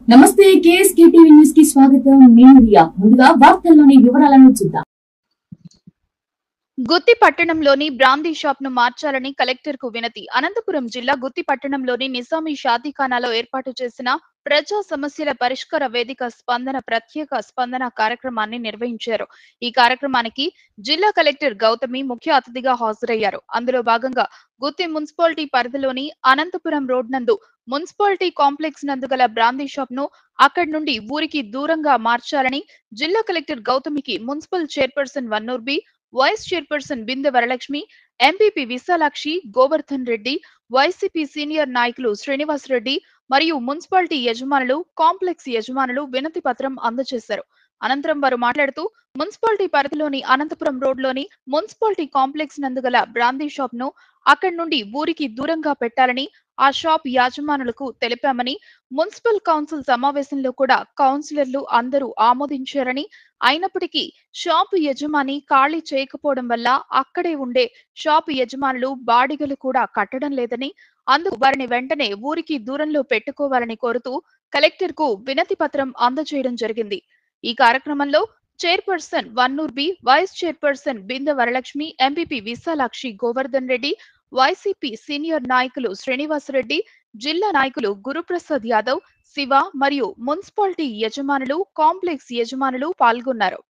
నమస్తే KSK TV news కి స్వాగతం నేను రియా ముందుగా వార్తల్లోని వివరాలను చూద్దాం గుత్తి పట్టణంలోని బ్రాందీ షాప్ ను మార్చాలని కలెక్టర్ కు వినతి అనంతపురం జిల్లా గుత్తి పట్టణంలోని నిజామీ షాదీఖానాలో ఏర్పాటు చేసిన ప్రజా సమస్యల పరిష్కార వేదిక స్పందన ప్రత్యేక స్పందన కార్యక్రమాన్ని నిర్వహించారు ఈ కార్యక్రమానికి జిల్లా కలెక్టర్ గౌతమి ముఖ్య అతిథిగా హాజరయ్యారు అందులో భాగంగా గుత్తి మున్సిపాలిటీ పరిధిలోని అనంతపురం రోడ్ నందు మున్సిపాలిటీ కాంప్లెక్స్ నందు గల బ్రాందీ షాప్ ను అక్కడి నుండి ఊరికి దూరంగా మార్చాలని జిల్లా కలెక్టర్ గౌతమికి municipal chairperson Vannur B vice chairperson Binde Varalakshmi MPP Visalakshi Govardhan Reddy YCP senior నాయకులు శ్రీనివాస్ రెడ్డి మరియు మున్సిపాలిటీ యజమానులు కాంప్లెక్స్ యజమానులు వినతి పత్రం అందజేశారు అనంతరం వారు మాట్లాడుతూ మున్సిపాలిటీ పరిధిలోని అనంతపురం రోడ్లోని మున్సిపాలిటీ కాంప్లెక్స్ నందుగల బ్రాందీ షాప్ ను అక్కడి నుండి ఊరికి దూరంగా పెట్టాలని ఆ షాప్ యాజమానులకు తెలిపామని మున్సిపల్ కౌన్సిల్ సమావేశంలో కూడా కౌన్సిలర్లు అందరూ ఆమోదించారని అయినప్పటికీ షాపు యజమాని ఖాళీ చేయకపోవడం వల్ల అక్కడే ఉండే షాపు యజమానులు బాడిగలు కూడా కట్టడం లేదని అందుకు వారిని వెంటనే ఊరికి దూరంలో పెట్టుకోవాలని కోరుతూ కలెక్టర్ కు వినతి పత్రం అందజేయడం జరిగింది ఈ కార్యక్రమంలో chairperson Vannur B vice chairperson Binda Varalakshmi MPP Visalakshi Govardhan Reddy YCP senior నాయకులు శ్రీనివాస్ రెడ్డి జిల్లా నాయకులు గురుప్రసాద్ యాదవ్ శివ మరియు మున్సిపాలిటీ యజమానులు కాంప్లెక్స్ యజమానులు పాల్గొన్నారు